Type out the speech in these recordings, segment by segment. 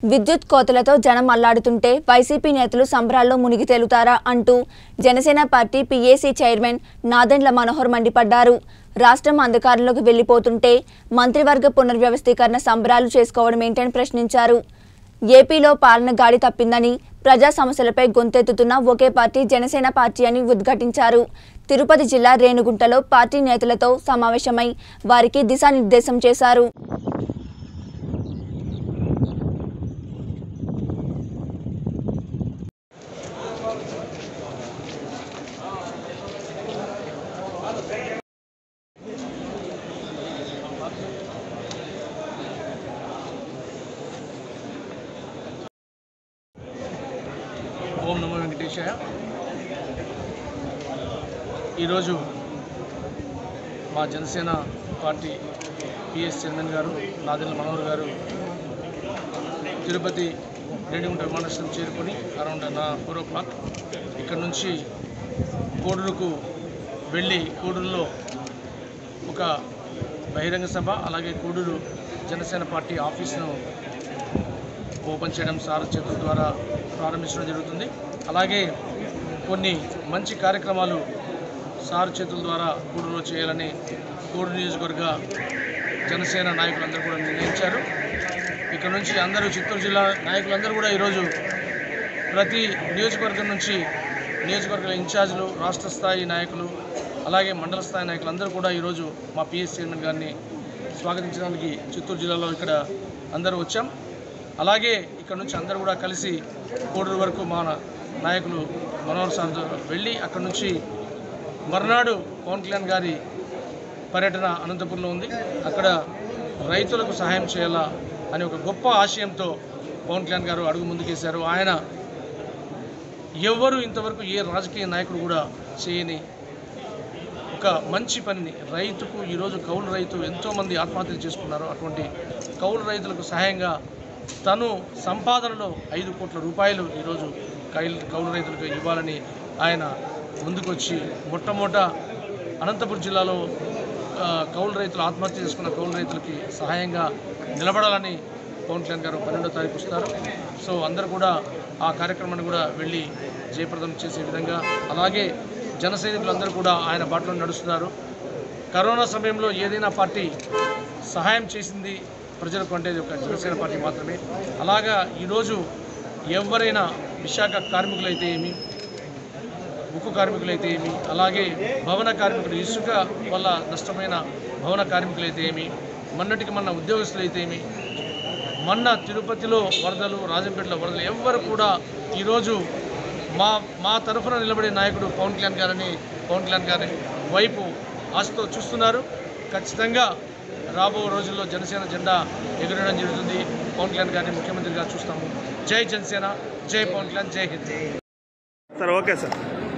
విద్యుత్ కోతలతో జనం అల్లాడుతుంటే వైసీపీ నేతలు సంబరాల్లో మునిగి తేలుతారా అంటూ Janasena party PAC chairman Nadendla Manohar మండిపడ్డారు రాష్ట్రం అంధకారంలోకి వెళ్లిపోతుంటే మంత్రివర్గ పునర్వ్యవస్థీకరణ సంబరాలు చేసుకోవడం ఏంటని ప్రశ్నించారు ఏపీలో పాలన గాడి తప్పిందని ప్రజా సమస్యలపై గొంతెత్తుతున్న ఒకే పార్టీ జనసేన పార్టీ అని ఉద్ఘాటించారు తిరుపతి జిల్లా రేణుగుంటలో పార్టీ నేతలతో సమావేశమై వారికి దిశానిర్దేశం చేశారు ఓం నమో వెంకటేశాయ ఈరోజు మా జనసేన పార్టీ పిఎస్ చైర్మన్ గారు నాదెల్ల మనోహర్ గారు తిరుపతి రేణిగుంట విమానాశ్రయం చేరుకొని అరౌండ్ నా ఫోర్ ఓ క్లాక్ ఇక్కడ నుంచి కోడూరుకు వెళ్ళి కోడూరులో ఒక బహిరంగ సభ అలాగే కోడూరు జనసేన పార్టీ ఆఫీస్ను ఓపెన్ చేయడం సార్ చేతుల ద్వారా ప్రారంభించడం జరుగుతుంది అలాగే కొన్ని మంచి కార్యక్రమాలు సార్ చేతుల ద్వారా గూడూరులో చేయాలని గూడూరు నియోజకవర్గ జనసేన నాయకులందరూ కూడా నిర్ణయించారు ఇక్కడ నుంచి అందరూ చిత్తూరు జిల్లా నాయకులందరూ కూడా ఈరోజు ప్రతి నియోజకవర్గం నుంచి నియోజకవర్గ ఇన్ఛార్జీలు రాష్ట్ర స్థాయి నాయకులు అలాగే మండల స్థాయి నాయకులు అందరూ కూడా ఈరోజు మా పిఎస్ చైర్మన్ గారిని స్వాగతించడానికి చిత్తూరు జిల్లాలో ఇక్కడ అందరూ వచ్చాం అలాగే ఇక్కడ నుంచి అందరూ కూడా కలిసి కోడూరు వరకు మా నాయకులు మనోహర్ సార్తో వెళ్ళి అక్కడ నుంచి మర్నాడు పవన్ కళ్యాణ్ గారి పర్యటన అనంతపురంలో ఉంది అక్కడ రైతులకు సహాయం చేయాలా అనే ఒక గొప్ప ఆశయంతో పవన్ కళ్యాణ్ గారు అడుగు ముందుకేశారు ఆయన ఎవరు ఇంతవరకు ఏ రాజకీయ నాయకుడు కూడా చేయని ఒక మంచి పనిని రైతుకు ఈరోజు కౌలు రైతు ఎంతోమంది ఆత్మహత్యలు చేసుకున్నారు అటువంటి కౌలు రైతులకు సహాయంగా తను సంపాదనలో ఐదు కోట్ల రూపాయలు ఈరోజు కైలు కౌలు రైతులకు ఇవ్వాలని ఆయన ముందుకొచ్చి మొట్టమొదట అనంతపురం జిల్లాలో ఆ, కౌలు రైతులు ఆత్మహత్య చేసుకున్న కౌలు రైతులకి సహాయంగా నిలబడాలని పవన్ కళ్యాణ్ గారు పన్నెండో తారీఖు వస్తారు సో అందరూ కూడా ఆ కార్యక్రమాన్ని కూడా వెళ్ళి జయప్రదం చేసే విధంగా అలాగే జన సైనికులందరూ కూడా ఆయన బాటలో నడుస్తున్నారు కరోనా సమయంలో ఏదైనా పార్టీ సహాయం చేసింది ప్రజలకు అంటే ఇది ఒక జనసేన పార్టీ మాత్రమే అలాగా ఈరోజు ఎవరైనా విశాఖ కార్మికులైతే ఏమి ఉక్కు కార్మికులైతే ఏమి అలాగే భవన కార్మికులు ఇసుక వల్ల నష్టమైన భవన కార్మికులైతే ఏమి మొన్నటికి మన ఉద్యోగస్తులైతే ఏమి మొన్న తిరుపతిలో వరదలు రాజంపేటలో వరదలు ఎవ్వరు కూడా ఈరోజు మా మా తరఫున నిలబడే నాయకుడు పవన్ కళ్యాణ్ గారని పవన్ కళ్యాణ్ గారి వైపు ఆశతో చూస్తున్నారు ఖచ్చితంగా రాబో రోజుల్లో జనసేన జెండా ఎగురడం జరుగుతుంది పవన్ కళ్యాణ్ గారిని ముఖ్యమంత్రిగా చూస్తాము జై జనసేన జై పవన్ కళ్యాణ్ జై హింద్ సార్ ఓకే సార్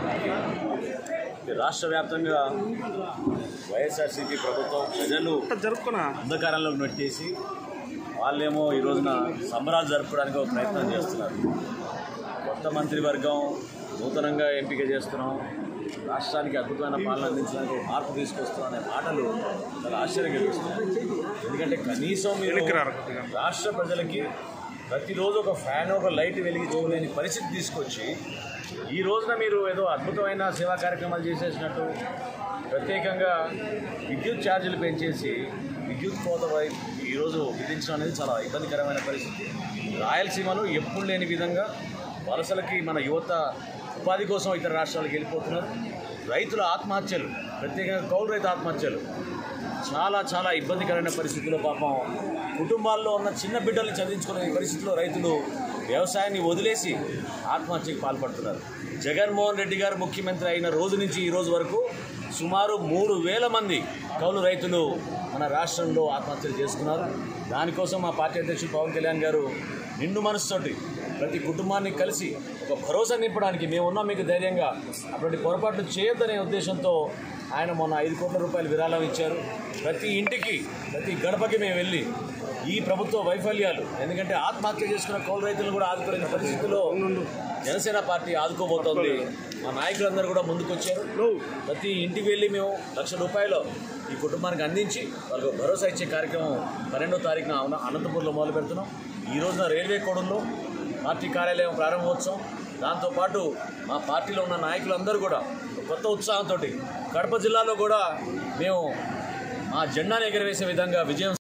రాష్ట్ర వ్యాప్తంగా వైఎస్ఆర్సీపీ ప్రభుత్వం ప్రజలు జరుపుకున్నా అంధకారంలోకి నెట్టేసి వాళ్ళేమో ఈ రోజున సంబరాలు జరుపుకోవడానికి ఒక ప్రయత్నం చేస్తున్నారు కొత్త మంత్రివర్గం నూతనంగా ఎంపిక చేస్తున్నాం రాష్ట్రానికి అద్భుతమైన పాలన అందించడానికి ఒక మార్పు తీసుకొస్తున్నాం అనే మాటలు చాలా ఆశ్చర్యం కలిగిస్తున్నాయి ఎందుకంటే కనీసం మీరు వెనక్కి రారు కొద్దిగా. రాష్ట్ర ప్రజలకి ప్రతిరోజు ఒక ఫ్యాన్ ఒక లైట్ వెలిగించుకోలేని పరిస్థితి తీసుకొచ్చి ఈ రోజున మీరు ఏదో అద్భుతమైన సేవా కార్యక్రమాలు చేసేసినట్టు ప్రత్యేకంగా విద్యుత్ ఛార్జీలు పెంచేసి విద్యుత్ కోత వై- ఈరోజు విధించడం అనేది చాలా ఇబ్బందికరమైన పరిస్థితి రాయలసీమలో ఎప్పుడు లేని విధంగా వలసలకి మన యువత ఉపాధి కోసం ఇతర రాష్ట్రాలకు వెళ్ళిపోతున్నారు రైతుల ఆత్మహత్యలు ప్రత్యేకంగా కౌలు రైతు ఆత్మహత్యలు చాలా చాలా ఇబ్బందికరమైన పరిస్థితుల్లో పాపం కుటుంబాల్లో ఉన్న చిన్న బిడ్డల్ని చదివించుకునే పరిస్థితిలో రైతులు వ్యవసాయాన్ని వదిలేసి ఆత్మహత్యకు పాల్పడుతున్నారు జగన్మోహన్ రెడ్డి గారు ముఖ్యమంత్రి అయిన రోజు నుంచి ఈ రోజు వరకు సుమారు మూడు వేల మంది కౌలు రైతులు మన రాష్ట్రంలో ఆత్మహత్యలు చేసుకున్నారు దానికోసం మా పార్టీ అధ్యక్షుడు పవన్ కళ్యాణ్ గారు నిండు మనసుతోటి ప్రతి కుటుంబాన్ని కలిసి ఒక భరోసా నింపడానికి మేము ఉన్నాం మీకు ధైర్యంగా అటువంటి పొరపాట్లు చేయొద్దనే ఉద్దేశంతో ఆయన మొన్న ఐదు కోట్ల రూపాయలు విరాళం ఇచ్చారు ప్రతి ఇంటికి ప్రతి గడపకి మేము వెళ్ళి ఈ ప్రభుత్వ వైఫల్యాలు ఎందుకంటే ఆత్మహత్య చేసుకున్న కౌలు రైతులను కూడా ఆదుకోలేని పరిస్థితుల్లో జనసేన పార్టీ ఆదుకోబోతోంది మా నాయకులందరూ కూడా ముందుకొచ్చారు ప్రతి ఇంటికి వెళ్ళి మేము లక్ష రూపాయలు ఈ కుటుంబానికి అందించి వాళ్ళకు భరోసా ఇచ్చే కార్యక్రమం పన్నెండో తారీఖున అన- అనంతపూర్లో మొదలు పెడుతున్నాం ఈ రోజున రైల్వే కోడల్లో పార్టీ కార్యాలయం ప్రారంభోత్సవం దాంతోపాటు మా పార్టీలో ఉన్న నాయకులందరూ కూడా కొత్త ఉత్సాహంతో కడప జిల్లాలో కూడా మేము మా జెండాను ఎగరవేసే విధంగా విజయం